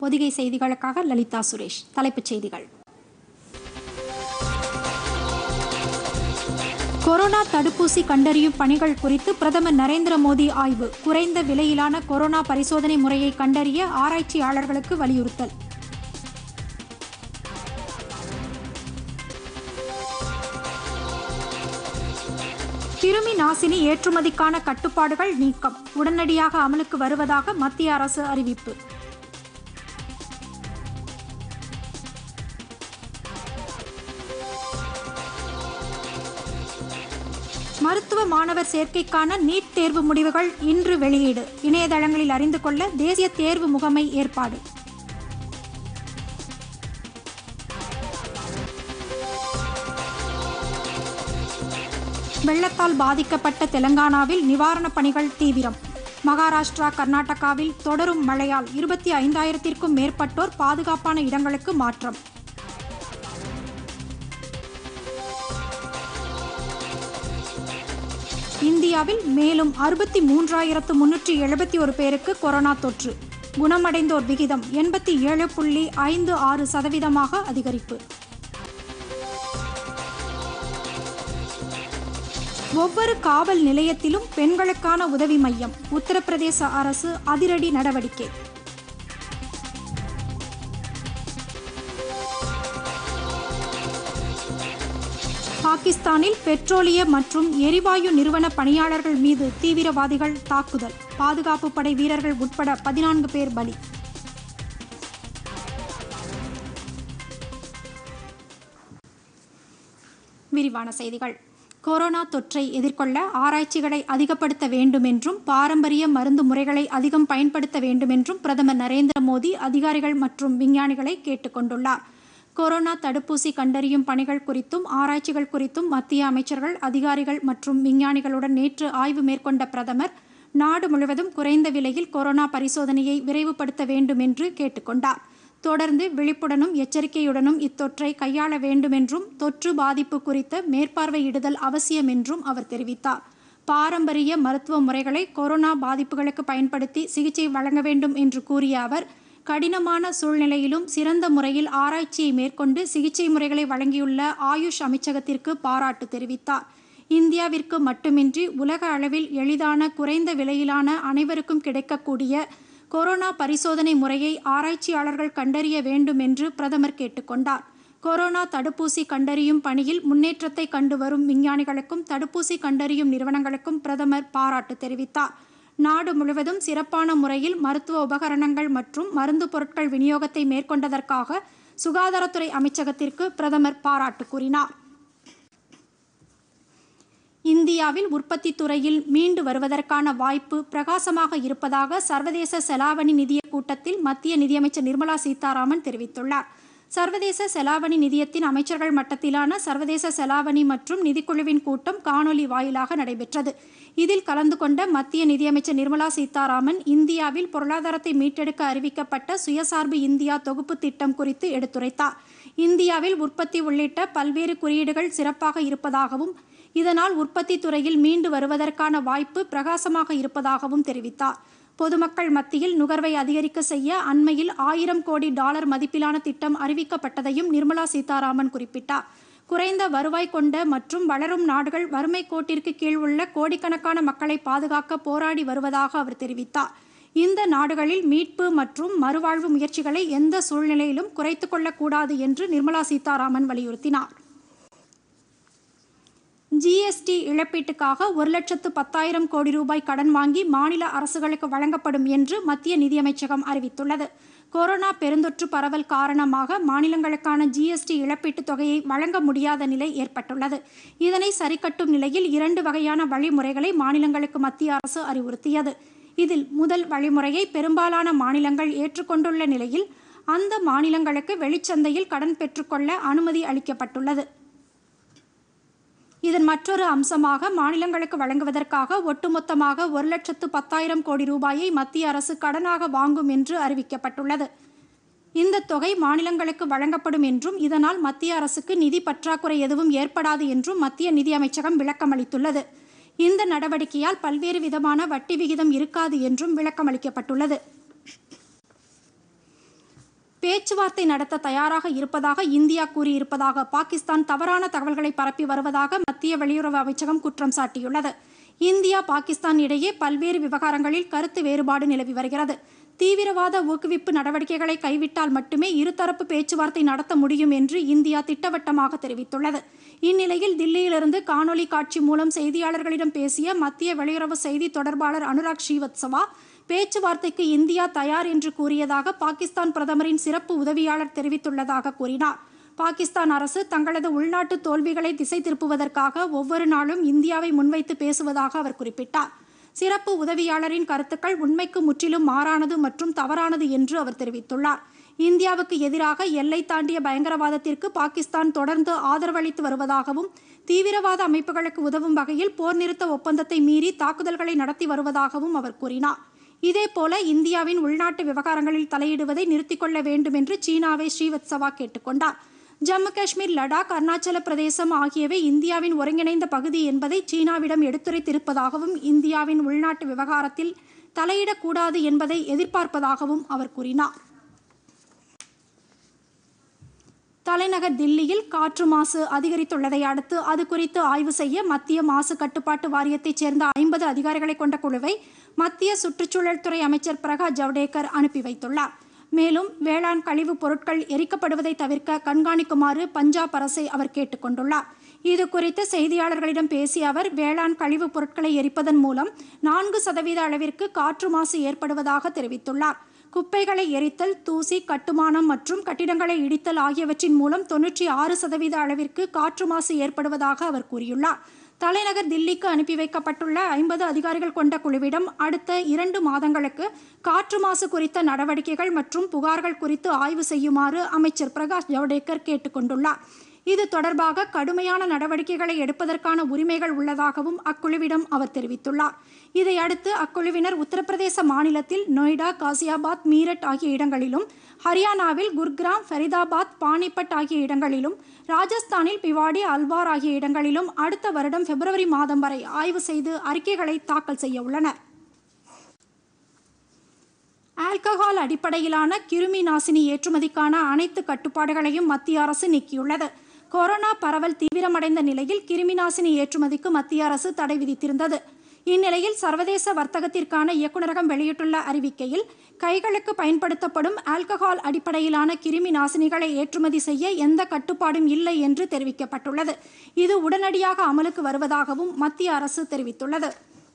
பொதிகை செய்திகளுக்காக லலிதா சுரேஷ் தலைப்புச் செய்திகள் கொரோனா தடுப்பூசி கண்டறியும் பணிகள் குறித்து பிரதமர் நரேந்திர மோடி ஆய்வு குறைந்த விலையிலான கொரோனா பரிசோதனை முறையை கண்டறிய ஆராய்ச்சியாளர்களுக்கு வலியுறுத்தல் கிருமி நாசினி ஏற்றுமதிக்கான கட்டுப்பாடுகள் நீக்கம் உடனடியாக அமலுக்கு வருவதாக மத்திய அரசு அறிவிப்பு மருத்துவ மாணவர் சேர்க்கைக்கான நீட் தேர்வு முடிவுகள் இன்று வெளியீடு இணையதளங்களில் அறிந்து கொள்ள தேசிய தேர்வு முகமை ஏற்பாடு வெள்ளத்தால் பாதிக்கப்பட்ட தெலங்கானாவில் நிவாரணப் பணிகள் தீவிரம் மகாராஷ்டிரா கர்நாடகாவில் தொடரும் மழையால் இருபத்தி ஐந்தாயிரத்திற்கும் மேற்பட்டோர் பாதுகாப்பான இடங்களுக்கு மாற்றம் இந்தியாவில் மேலும் அறுபத்தி மூன்றாயிரத்து முன்னூற்றி எழுபத்தி ஒரு பேருக்கு கொரோனா தொற்று குணமடைந்தோர் விகிதம் எண்பத்தி ஏழு புள்ளி ஐந்து ஆறு சதவீதமாக அதிகரிப்பு ஒவ்வொரு காவல் நிலையத்திலும் பெண்களுக்கான உதவி மையம் உத்தரப்பிரதேச அரசு அதிரடி நடவடிக்கை பாகிஸ்தானில் பெட்ரோலிய மற்றும் எரிவாயு நிறுவன பணியாளர்கள் மீது தீவிரவாதிகள் தாக்குதல் பாதுகாப்பு படை வீரர்கள் உட்பட பதினான்கு பேர் பலி விரிவான செய்திகள் கொரோனா தொற்றை எதிர்கொள்ள ஆராய்ச்சிகளை அதிகப்படுத்த வேண்டும் என்றும் பாரம்பரிய மருந்து முறைகளை அதிகம் பயன்படுத்த வேண்டும் என்றும் பிரதமர் நரேந்திர மோடி அதிகாரிகள் மற்றும் விஞ்ஞானிகளை கேட்டுக்கொண்டுள்ளார் கொரோனா தடுப்பூசி கண்டறியும் பணிகள் குறித்தும் ஆராய்ச்சிகள் குறித்தும் மத்திய அமைச்சர்கள் அதிகாரிகள் மற்றும் விஞ்ஞானிகளுடன் நேற்று ஆய்வு மேற்கொண்ட பிரதமர் நாடு முழுவதும் குறைந்த விலையில் கொரோனா பரிசோதனையை விரைவுபடுத்த வேண்டும் என்று கேட்டுக்கொண்டார் தொடர்ந்து விழிப்புடனும் எச்சரிக்கையுடனும் இத்தொற்றை கையாள வேண்டும் என்றும் தொற்று பாதிப்பு குறித்த மேற்பார்வையிடுதல் அவசியம் என்றும் அவர் தெரிவித்தார் பாரம்பரிய மருத்துவ முறைகளை கொரோனா பாதிப்புகளுக்கு பயன்படுத்தி சிகிச்சை வழங்க வேண்டும் என்று கூறிய அவர் கடினமான சூழ்நிலையிலும் சிறந்த முறையில் ஆராய்ச்சியை மேற்கொண்டு சிகிச்சை முறைகளை வழங்கியுள்ள ஆயுஷ் அமைச்சகத்திற்கு பாராட்டு தெரிவித்தார் இந்தியாவிற்கு மட்டுமின்றி உலக அளவில் எளிதான குறைந்த விலையிலான அனைவருக்கும் கிடைக்கக்கூடிய கொரோனா பரிசோதனை முறையை ஆராய்ச்சியாளர்கள் கண்டறிய வேண்டும் என்று பிரதமர் கேட்டுக்கொண்டார் கொரோனா தடுப்பூசி கண்டறியும் பணியில் முன்னேற்றத்தை கண்டு வரும் விஞ்ஞானிகளுக்கும் தடுப்பூசி கண்டறியும் நிறுவனங்களுக்கும் பிரதமர் பாராட்டு தெரிவித்தார் நாடு முழுவதும் சிறப்பான முறையில் மருத்துவ உபகரணங்கள் மற்றும் மருந்து பொருட்கள் விநியோகத்தை மேற்கொண்டதற்காக சுகாதாரத்துறை அமைச்சகத்திற்கு பிரதமர் பாராட்டு கூறினார் இந்தியாவில் உற்பத்தி துறையில் மீண்டு வருவதற்கான வாய்ப்பு பிரகாசமாக இருப்பதாக சர்வதேச செலாவணி நிதிய கூட்டத்தில் மத்திய நிதியமைச்சர் நிர்மலா சீதாராமன் தெரிவித்துள்ளார் சர்வதேச செலாவணி நிதியத்தின் அமைச்சர்கள் மட்டத்திலான சர்வதேச செலாவணி மற்றும் நிதிக்குழுவின் கூட்டம் காணொலி வாயிலாக நடைபெற்றது இதில் கலந்து கொண்ட மத்திய நிதியமைச்சர் நிர்மலா சீதாராமன் இந்தியாவில் பொருளாதாரத்தை மீட்டெடுக்க அறிவிக்கப்பட்ட சுயசார்பு இந்தியா தொகுப்பு திட்டம் குறித்து எடுத்துரைத்தார் இந்தியாவில் உற்பத்தி உள்ளிட்ட பல்வேறு குறியீடுகள் சிறப்பாக இருப்பதாகவும் இதனால் உற்பத்தி துறையில் மீண்டு வருவதற்கான வாய்ப்பு பிரகாசமாக இருப்பதாகவும் தெரிவித்தார் பொதுமக்கள் மத்தியில் நுகர்வை அதிகரிக்க செய்ய அண்மையில் ஆயிரம் கோடி டாலர் மதிப்பிலான திட்டம் அறிவிக்கப்பட்டதையும் நிர்மலா சீதாராமன் குறிப்பிட்டார் குறைந்த வருவாய் கொண்ட மற்றும் வளரும் நாடுகள் வறுமை கோட்டிற்கு கீழ் உள்ள கோடிக்கணக்கான மக்களை பாதுகாக்க போராடி வருவதாக அவர் தெரிவித்தார் இந்த நாடுகளில் மீட்பு மற்றும் மறுவாழ்வு முயற்சிகளை எந்த சூழ்நிலையிலும் குறைத்து கொள்ளக்கூடாது என்று நிர்மலா சீதாராமன் வலியுறுத்தினார் ஜிஎஸ்டி இழப்பீட்டுக்காக ஒரு லட்சத்து பத்தாயிரம் கோடி ரூபாய் கடன் வாங்கி மாநில அரசுகளுக்கு வழங்கப்படும் என்று மத்திய நிதியமைச்சகம் அறிவித்துள்ளது கொரோனா பெருந்தொற்று பரவல் காரணமாக மாநிலங்களுக்கான ஜிஎஸ்டி இழப்பீட்டுத் தொகையை வழங்க முடியாத நிலை ஏற்பட்டுள்ளது இதனை சரிக்கட்டும் நிலையில் இரண்டு வகையான வழிமுறைகளை மாநிலங்களுக்கு மத்திய அரசு அறிவுறுத்தியது இதில் முதல் வழிமுறையை பெரும்பாலான மாநிலங்கள் ஏற்றுக்கொண்டுள்ள நிலையில் அந்த மாநிலங்களுக்கு வெளிச்சந்தையில் கடன் பெற்றுக்கொள்ள அனுமதி அளிக்கப்பட்டுள்ளது இதன் மற்றொரு அம்சமாக மாநிலங்களுக்கு வழங்குவதற்காக ஒட்டுமொத்தமாக ஒரு லட்சத்து பத்தாயிரம் கோடி ரூபாயை மத்திய அரசு கடனாக வாங்கும் என்று அறிவிக்கப்பட்டுள்ளது இந்த தொகை மாநிலங்களுக்கு வழங்கப்படும் என்றும் இதனால் மத்திய அரசுக்கு நிதி பற்றாக்குறை எதுவும் ஏற்படாது என்றும் மத்திய நிதி அமைச்சகம் விளக்கமளித்துள்ளது இந்த நடவடிக்கையால் பல்வேறு விதமான வட்டி விகிதம் இருக்காது என்றும் விளக்கமளிக்கப்பட்டுள்ளது பேச்சுவார்த்தை நடத்த தயாராக இருப்பதாக இந்தியா கூறியிருப்பதாக பாகிஸ்தான் தவறான தகவல்களை பரப்பி வருவதாக மத்திய வெளியுறவு அமைச்சகம் குற்றம் சாட்டியுள்ளது இந்தியா பாகிஸ்தான் இடையே பல்வேறு விவகாரங்களில் கருத்து வேறுபாடு நிலவி வருகிறது தீவிரவாத ஊக்குவிப்பு நடவடிக்கைகளை கைவிட்டால் மட்டுமே இருதரப்பு பேச்சுவார்த்தை நடத்த முடியும் என்று இந்தியா திட்டவட்டமாக தெரிவித்துள்ளது இந்நிலையில் தில்லியிலிருந்து காணொலி காட்சி மூலம் செய்தியாளர்களிடம் பேசிய மத்திய வெளியுறவு செய்தி தொடர்பாளர் அனுராக் ஸ்ரீவத்சவா பேச்சுவார்த்தைக்கு இந்தியா தயார் என்று கூறியதாக பாகிஸ்தான் பிரதமரின் சிறப்பு உதவியாளர் தெரிவித்துள்ளதாக கூறினார் பாகிஸ்தான் அரசு தங்களது உள்நாட்டு தோல்விகளை திசை திருப்புவதற்காக ஒவ்வொரு நாளும் இந்தியாவை முன்வைத்து பேசுவதாக அவர் குறிப்பிட்டார் சிறப்பு உதவியாளரின் கருத்துக்கள் உண்மைக்கு முற்றிலும் மாறானது மற்றும் தவறானது என்று அவர் தெரிவித்துள்ளார் இந்தியாவுக்கு எதிராக எல்லை தாண்டிய பயங்கரவாதத்திற்கு பாகிஸ்தான் தொடர்ந்து ஆதரவளித்து வருவதாகவும் தீவிரவாத அமைப்புகளுக்கு உதவும் வகையில் போர் நிறுத்த ஒப்பந்தத்தை மீறி தாக்குதல்களை நடத்தி வருவதாகவும் அவர் கூறினார் இதேபோல இந்தியாவின் உள்நாட்டு விவகாரங்களில் தலையிடுவதை நிறுத்திக் கொள்ள வேண்டும் என்று சீனாவை ஸ்ரீவத்சவா கேட்டுக்கொண்டார் ஜம்மு காஷ்மீர் லடாக் அருணாச்சல பிரதேசம் ஆகியவை இந்தியாவின் ஒருங்கிணைந்த பகுதி என்பதை சீனாவிடம் எடுத்துரைத்திருப்பதாகவும் இந்தியாவின் உள்நாட்டு விவகாரத்தில் தலையிடக்கூடாது என்பதை எதிர்பார்ப்பதாகவும் அவர் கூறினார் தலைநகர் தில்லியில் காற்று மாசு அதிகரித்துள்ளதை அடுத்து அது குறித்து ஆய்வு செய்ய மத்திய மாசு கட்டுப்பாட்டு வாரியத்தைச் சேர்ந்த ஐம்பது அதிகாரிகளை கொண்ட குழுவை மத்திய சுற்றுச்சூழல் துறை அமைச்சர் பிரகாஷ் ஜவடேகர் அனுப்பி வைத்துள்ளார் மேலும் வேளாண் கழிவுப் பொருட்கள் எரிக்கப்படுவதை தவிர்க்க கண்காணிக்குமாறு பஞ்சாப் அரசை அவர் கேட்டுக்கொண்டுள்ளார் இது குறித்து செய்தியாளர்களிடம் பேசிய அவர் வேளாண் கழிவுப் பொருட்களை எரிப்பதன் மூலம் நான்கு சதவீத அளவிற்கு காற்று மாசு ஏற்படுவதாக தெரிவித்துள்ளார் குப்பைகளை எரித்தல் தூசி கட்டுமானம் மற்றும் கட்டிடங்களை இடித்தல் ஆகியவற்றின் மூலம் தொன்னூற்றி ஆறு சதவீத அளவிற்கு காற்று மாசு ஏற்படுவதாக அவர் கூறியுள்ளார் தலைநகர் தில்லிக்கு அனுப்பி வைக்கப்பட்டுள்ள ஐம்பது அதிகாரிகள் கொண்ட குழுவிடம் அடுத்த இரண்டு மாதங்களுக்கு காற்று மாசு குறித்த நடவடிக்கைகள் மற்றும் புகார்கள் குறித்து ஆய்வு செய்யுமாறு அமைச்சர் பிரகாஷ் ஜவடேகர் கேட்டுக்கொண்டுள்ளார் இது தொடர்பாக கடுமையான நடவடிக்கைகளை எடுப்பதற்கான உரிமைகள் உள்ளதாகவும் அக்குழுவிடம் அவர் தெரிவித்துள்ளார் இதையடுத்து அக்குழுவினர் உத்தரப்பிரதேச மாநிலத்தில் நொய்டா காசியாபாத் மீரட் ஆகிய இடங்களிலும் ஹரியானாவில் குர்கிராம் ஃபரிதாபாத் பானிபட் ஆகிய இடங்களிலும் ராஜஸ்தானில் பிவாடி அல்வார் ஆகிய இடங்களிலும் அடுத்த வருடம் பிப்ரவரி மாதம் வரை ஆய்வு செய்து அறிக்கைகளை தாக்கல் செய்ய உள்ளனர் ஆல்கஹால் அடிப்படையிலான கிருமி நாசினி ஏற்றுமதிக்கான அனைத்து கட்டுப்பாடுகளையும் மத்திய அரசு நீக்கியுள்ளது கொரோனா பரவல் தீவிரமடைந்த நிலையில் கிருமி நாசினி ஏற்றுமதிக்கு மத்திய அரசு தடை விதித்திருந்தது இந்நிலையில் சர்வதேச வர்த்தகத்திற்கான இயக்குநரகம் வெளியிட்டுள்ள அறிவிக்கையில் கைகளுக்கு பயன்படுத்தப்படும் ஆல்கஹால் அடிப்படையிலான கிருமி நாசினிகளை ஏற்றுமதி செய்ய எந்த கட்டுப்பாடும் இல்லை என்று தெரிவிக்கப்பட்டுள்ளது இது உடனடியாக அமலுக்கு வருவதாகவும் மத்திய அரசு தெரிவித்துள்ளது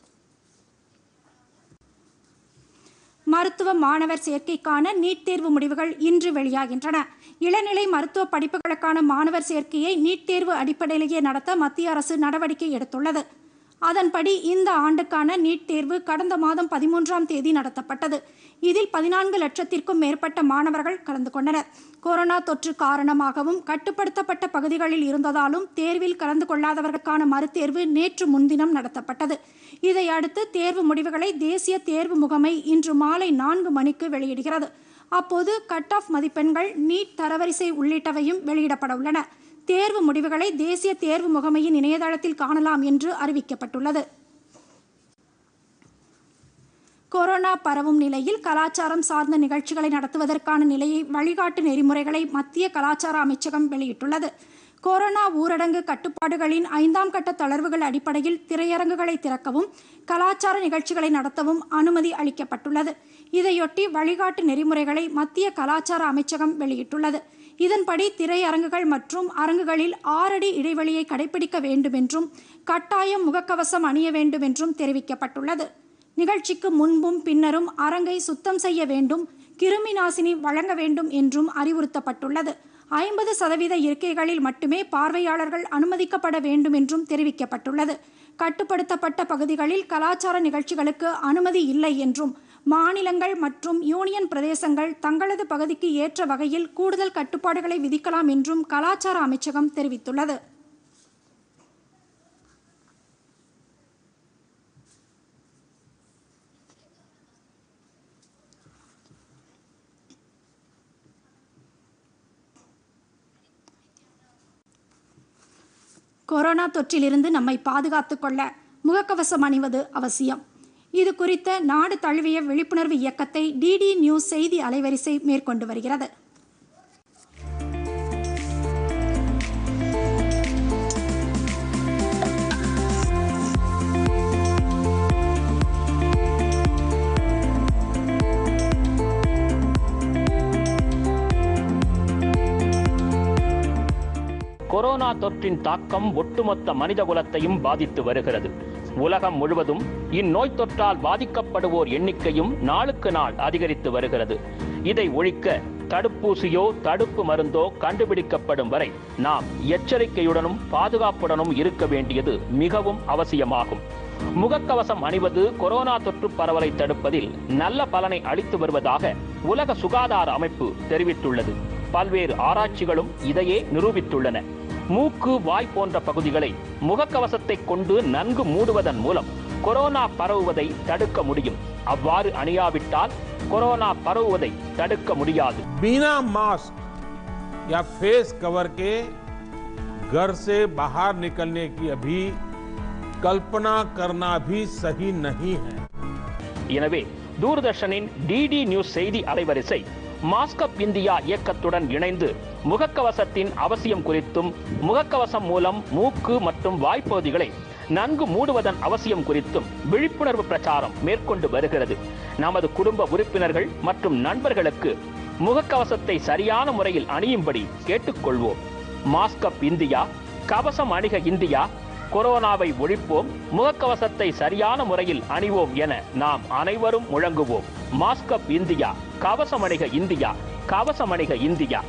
மருத்துவ மாணவர் சேர்க்கைக்கான நீட் தேர்வு முடிவுகள் இன்று வெளியாகின்றன இளநிலை மருத்துவ படிப்புகளுக்கான மாணவர் சேர்க்கையை நீட் தேர்வு அடிப்படையிலேயே நடத்த மத்திய அரசு நடவடிக்கை எடுத்துள்ளது அதன்படி இந்த ஆண்டுக்கான நீட் தேர்வு கடந்த மாதம் பதிமூன்றாம் தேதி நடத்தப்பட்டது இதில் பதினான்கு லட்சத்திற்கும் மேற்பட்ட மாணவர்கள் கலந்து கொண்டனர் கொரோனா தொற்று காரணமாகவும் கட்டுப்படுத்தப்பட்ட பகுதிகளில் இருந்ததாலும் தேர்வில் கலந்து கொள்ளாதவர்களுக்கான மறுதேர்வு நேற்று முன்தினம் நடத்தப்பட்டது இதையடுத்து தேர்வு முடிவுகளை தேசிய தேர்வு முகமை இன்று மாலை நான்கு மணிக்கு வெளியிடுகிறது அப்போது கட் ஆஃப் மதிப்பெண்கள் நீட் தரவரிசை உள்ளிட்டவையும் வெளியிடப்பட உள்ளன தேர்வு முடிவுகளை தேசிய தேர்வு முகமையின் இணையதளத்தில் காணலாம் என்று அறிவிக்கப்பட்டுள்ளது கொரோனா பரவும் நிலையில் கலாச்சாரம் சார்ந்த நிகழ்ச்சிகளை நடத்துவதற்கான நிலையை வழிகாட்டு நெறிமுறைகளை மத்திய கலாச்சார அமைச்சகம் வெளியிட்டுள்ளது கொரோனா ஊரடங்கு கட்டுப்பாடுகளின் ஐந்தாம் கட்ட தளர்வுகள் அடிப்படையில் திரையரங்குகளை திறக்கவும் கலாச்சார நிகழ்ச்சிகளை நடத்தவும் அனுமதி அளிக்கப்பட்டுள்ளது இதையொட்டி வழிகாட்டு நெறிமுறைகளை மத்திய கலாச்சார அமைச்சகம் வெளியிட்டுள்ளது இதன்படி திரையரங்குகள் மற்றும் அரங்குகளில் ஆறடி இடைவெளியை கடைபிடிக்க வேண்டும் என்றும் கட்டாயம் முகக்கவசம் அணிய வேண்டும் என்றும் தெரிவிக்கப்பட்டுள்ளது நிகழ்ச்சிக்கு முன்பும் பின்னரும் அரங்கை சுத்தம் செய்ய வேண்டும் கிருமி நாசினி வழங்க வேண்டும் என்றும் அறிவுறுத்தப்பட்டுள்ளது ஐம்பது சதவீத இருக்கைகளில் மட்டுமே பார்வையாளர்கள் அனுமதிக்கப்பட வேண்டும் என்றும் தெரிவிக்கப்பட்டுள்ளது கட்டுப்படுத்தப்பட்ட பகுதிகளில் கலாச்சார நிகழ்ச்சிகளுக்கு அனுமதி இல்லை என்றும் மாநிலங்கள் மற்றும் யூனியன் பிரதேசங்கள் தங்களது பகுதிக்கு ஏற்ற வகையில் கூடுதல் கட்டுப்பாடுகளை விதிக்கலாம் என்றும் கலாச்சார அமைச்சகம் தெரிவித்துள்ளது கொரோனா தொற்றிலிருந்து நம்மை பாதுகாத்துக் கொள்ள முகக்கவசம் அணிவது அவசியம் இது குறித்த நாடு தழுவிய விழிப்புணர்வு இயக்கத்தை டிடி நியூஸ் செய்தி அலைவரிசை மேற்கொண்டு வருகிறது கொரோனா தொற்றின் தாக்கம் ஒட்டுமொத்த மனித குலத்தையும் பாதித்து வருகிறது உலகம் முழுவதும் இந்நோய் தொற்றால் பாதிக்கப்படுவோர் எண்ணிக்கையும் நாளுக்கு நாள் அதிகரித்து வருகிறது இதை ஒழிக்க தடுப்பூசியோ தடுப்பு மருந்தோ கண்டுபிடிக்கப்படும் வரை நாம் எச்சரிக்கையுடனும் பாதுகாப்புடனும் இருக்க வேண்டியது மிகவும் அவசியமாகும் முகக்கவசம் அணிவது கொரோனா தொற்று பரவலை தடுப்பதில் நல்ல பலனை அளித்து வருவதாக உலக சுகாதார அமைப்பு தெரிவித்துள்ளது பல்வேறு ஆராய்ச்சிகளும் இதையே நிரூபித்துள்ளன மூக்கு வாய் போன்ற பகுதிகளை முகக்கவசத்தை கொண்டு நன்கு மூடுவதன் மூலம் கொரோனா பரவுவதை தடுக்க முடியும் அவ்வாறு அணியாவிட்டால் கொரோனா பரவுவதை தடுக்க முடியாது बिना मास्क या फेस कवर के घर से बाहर निकलने की अभी कल्पना करना भी सही नहीं है எனவே தூர்தர்ஷனின் டிடி நியூஸ் செய்தி அலைவரிசை மாஸ்கப் இந்தியா இயக்கத்துடன் இணைந்து முகக்கவசத்தின் அவசியம் குறித்தும் முகக்கவசம் மூலம் மூக்கு மற்றும் வாய்ப்பகுதிகளை நன்கு மூடுவதன் அவசியம் குறித்தும் விழிப்புணர்வு பிரச்சாரம் மேற்கொண்டு வருகிறது நமது குடும்ப உறுப்பினர்கள் மற்றும் நண்பர்களுக்கு முகக்கவசத்தை சரியான முறையில் அணியும்படி கேட்டுக்கொள்வோம் மாஸ்கப் இந்தியா கவசம் அணிக இந்தியா கொரோனாவை ஒழிப்போம் முகக்கவசத்தை சரியான முறையில் அணிவோம் என நாம் அனைவரும் முழங்குவோம் மாஸ்கப் இந்தியா கவசம் அணிக இந்தியா கவசம் அணிக இந்தியா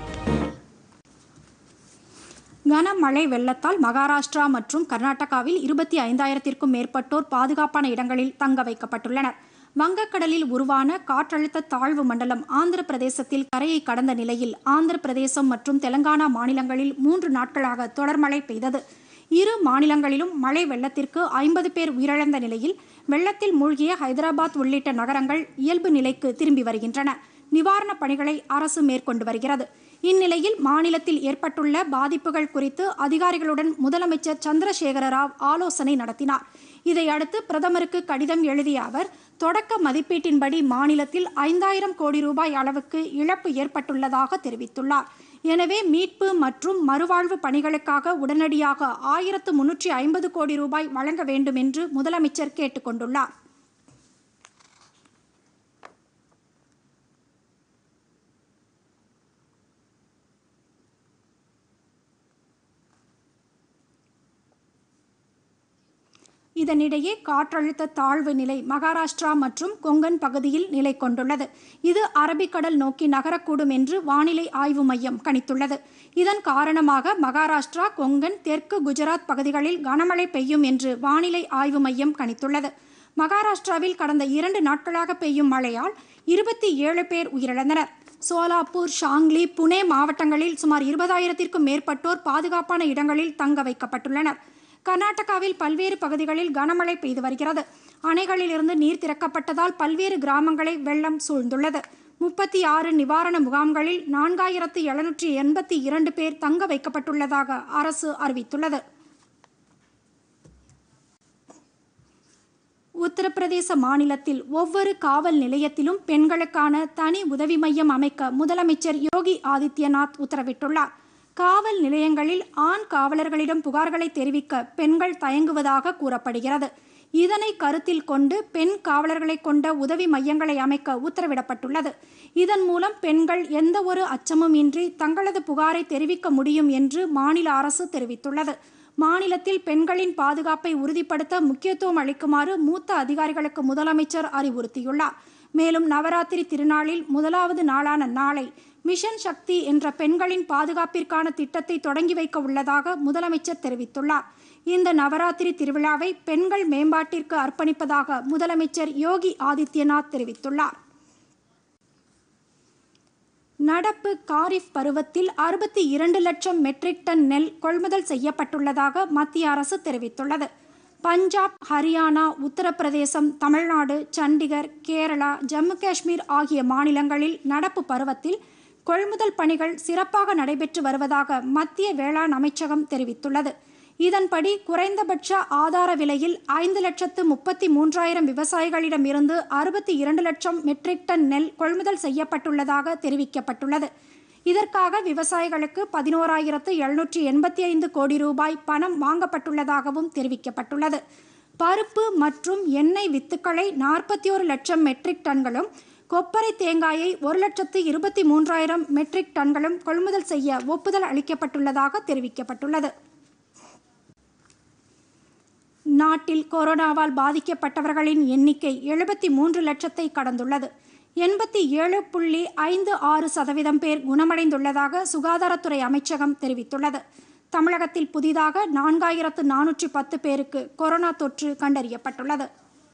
கனமழை வெள்ளத்தால் மகாராஷ்டிரா மற்றும் கர்நாடகாவில் இருபத்தி ஐந்தாயிரத்திற்கும் மேற்பட்டோர் பாதுகாப்பான இடங்களில் தங்க வைக்கப்பட்டுள்ளனர் வங்கக்கடலில் உருவான காற்றழுத்த தாழ்வு மண்டலம் ஆந்திர பிரதேசத்தில் கரையை கடந்த நிலையில் ஆந்திர பிரதேசம் மற்றும் தெலங்கானா மாநிலங்களில் மூன்று நாட்களாக தொடர் மழை பெய்தது இரு மாநிலங்களிலும் மழை வெள்ளத்திற்கு ஐம்பது பேர் உயிரிழந்த நிலையில் வெள்ளத்தில் மூழ்கிய ஹைதராபாத் உள்ளிட்ட நகரங்கள் இயல்பு நிலைக்கு திரும்பி வருகின்றன நிவாரணப் பணிகளை அரசு மேற்கொண்டு வருகிறது இந்நிலையில் மாநிலத்தில் ஏற்பட்டுள்ள பாதிப்புகள் குறித்து அதிகாரிகளுடன் முதலமைச்சர் சந்திரசேகர ராவ் ஆலோசனை நடத்தினார் இதையடுத்து பிரதமருக்கு கடிதம் எழுதிய அவர் தொடக்க மதிப்பீட்டின்படி மாநிலத்தில் ஐந்தாயிரம் கோடி ரூபாய் அளவுக்கு இழப்பு ஏற்பட்டுள்ளதாக தெரிவித்துள்ளார் எனவே மீட்பு மற்றும் மறுவாழ்வு பணிகளுக்காக உடனடியாக ஆயிரத்து முன்னூற்றி ஐம்பது கோடி ரூபாய் வழங்க வேண்டும் என்று முதலமைச்சர் கேட்டுக்கொண்டுள்ளார் இதனிடையே காற்றழுத்த தாழ்வு நிலை மகாராஷ்டிரா மற்றும் கொங்கன் பகுதியில் நிலை கொண்டுள்ளது இது அரபிக்கடல் நோக்கி நகரக்கூடும் என்று வானிலை ஆய்வு மையம் கணித்துள்ளது இதன் காரணமாக மகாராஷ்டிரா கொங்கன் தெற்கு குஜராத் பகுதிகளில் கனமழை பெய்யும் என்று வானிலை ஆய்வு மையம் கணித்துள்ளது மகாராஷ்டிராவில் கடந்த இரண்டு நாட்களாக பெய்யும் மழையால் இருபத்தி ஏழு பேர் உயிரிழந்தனர் சோலாப்பூர் ஷாங்லி புனே மாவட்டங்களில் சுமார் இருபதாயிரத்திற்கும் மேற்பட்டோர் பாதுகாப்பான இடங்களில் தங்க வைக்கப்பட்டுள்ளனர் கர்நாடகாவில் பல்வேறு பகுதிகளில் கனமழை பெய்து வருகிறது அணைகளிலிருந்து நீர் திறக்கப்பட்டதால் பல்வேறு கிராமங்களை வெள்ளம் சூழ்ந்துள்ளது முப்பத்தி ஆறு நிவாரண முகாம்களில் நான்காயிரத்து எழுநூற்றி எண்பத்தி இரண்டு பேர் தங்க வைக்கப்பட்டுள்ளதாக அரசு அறிவித்துள்ளது உத்தரப்பிரதேச மாநிலத்தில் ஒவ்வொரு காவல் நிலையத்திலும் பெண்களுக்கான தனி உதவி மையம் அமைக்க முதலமைச்சர் யோகி ஆதித்யநாத் உத்தரவிட்டுள்ளார் காவல் நிலையங்களில் ஆண் காவலர்களிடம் புகார்களை தெரிவிக்க பெண்கள் தயங்குவதாக கூறப்படுகிறது இதனை கருத்தில் கொண்டு பெண் காவலர்களை கொண்ட உதவி மையங்களை அமைக்க உத்தரவிடப்பட்டுள்ளது இதன் மூலம் பெண்கள் எந்த ஒரு அச்சமும் இன்றி தங்களது புகாரை தெரிவிக்க முடியும் என்று மாநில அரசு தெரிவித்துள்ளது மாநிலத்தில் பெண்களின் பாதுகாப்பை உறுதிப்படுத்த முக்கியத்துவம் அளிக்குமாறு மூத்த அதிகாரிகளுக்கு முதலமைச்சர் அறிவுறுத்தியுள்ளார் மேலும் நவராத்திரி திருநாளில் முதலாவது நாளான நாளை மிஷன் சக்தி என்ற பெண்களின் பாதுகாப்பிற்கான திட்டத்தை தொடங்கி வைக்க உள்ளதாக முதலமைச்சர் தெரிவித்துள்ளார் இந்த நவராத்திரி திருவிழாவை பெண்கள் மேம்பாட்டிற்கு அர்ப்பணிப்பதாக முதலமைச்சர் யோகி ஆதித்யநாத் தெரிவித்துள்ளார் நடப்பு காரிஃப் பருவத்தில் அறுபத்தி இரண்டு லட்சம் மெட்ரிக் டன் நெல் கொள்முதல் செய்யப்பட்டுள்ளதாக மத்திய அரசு தெரிவித்துள்ளது பஞ்சாப் ஹரியானா உத்தரப்பிரதேசம் தமிழ்நாடு சண்டிகர் கேரளா ஜம்மு காஷ்மீர் ஆகிய மாநிலங்களில் நடப்பு பருவத்தில் கொள்முதல் பணிகள் சிறப்பாக நடைபெற்று வருவதாக மத்திய வேளாண் அமைச்சகம் தெரிவித்துள்ளது இதன்படி குறைந்தபட்ச ஆதார விலையில் ஐந்து லட்சத்து முப்பத்தி மூன்றாயிரம் விவசாயிகளிடமிருந்து அறுபத்தி இரண்டு லட்சம் மெட்ரிக் டன் நெல் கொள்முதல் செய்யப்பட்டுள்ளதாக தெரிவிக்கப்பட்டுள்ளது இதற்காக விவசாயிகளுக்கு பதினோராயிரத்து எழுநூற்றி எண்பத்தி ஐந்து கோடி ரூபாய் பணம் வாங்கப்பட்டுள்ளதாகவும் தெரிவிக்கப்பட்டுள்ளது பருப்பு மற்றும் எண்ணெய் வித்துக்களை நாற்பத்தி ஒரு லட்சம் மெட்ரிக் டன்களும் கொப்பரை தேங்காயை ஒரு லட்சத்து இருபத்தி மூன்றாயிரம் மெட்ரிக் டன்களும் கொள்முதல் செய்ய ஒப்புதல் அளிக்கப்பட்டுள்ளதாக தெரிவிக்கப்பட்டுள்ளது நாட்டில் கொரோனாவால் பாதிக்கப்பட்டவர்களின் எண்ணிக்கை எழுபத்தி மூன்று லட்சத்தை கடந்துள்ளது எண்பத்தி ஏழு புள்ளி ஐந்து ஆறு சதவீதம் பேர் குணமடைந்துள்ளதாக சுகாதாரத்துறை அமைச்சகம் தெரிவித்துள்ளது தமிழகத்தில் புதிதாக நான்காயிரத்து நானூற்றி பத்து பேருக்கு கொரோனா தொற்று கண்டறியப்பட்டுள்ளது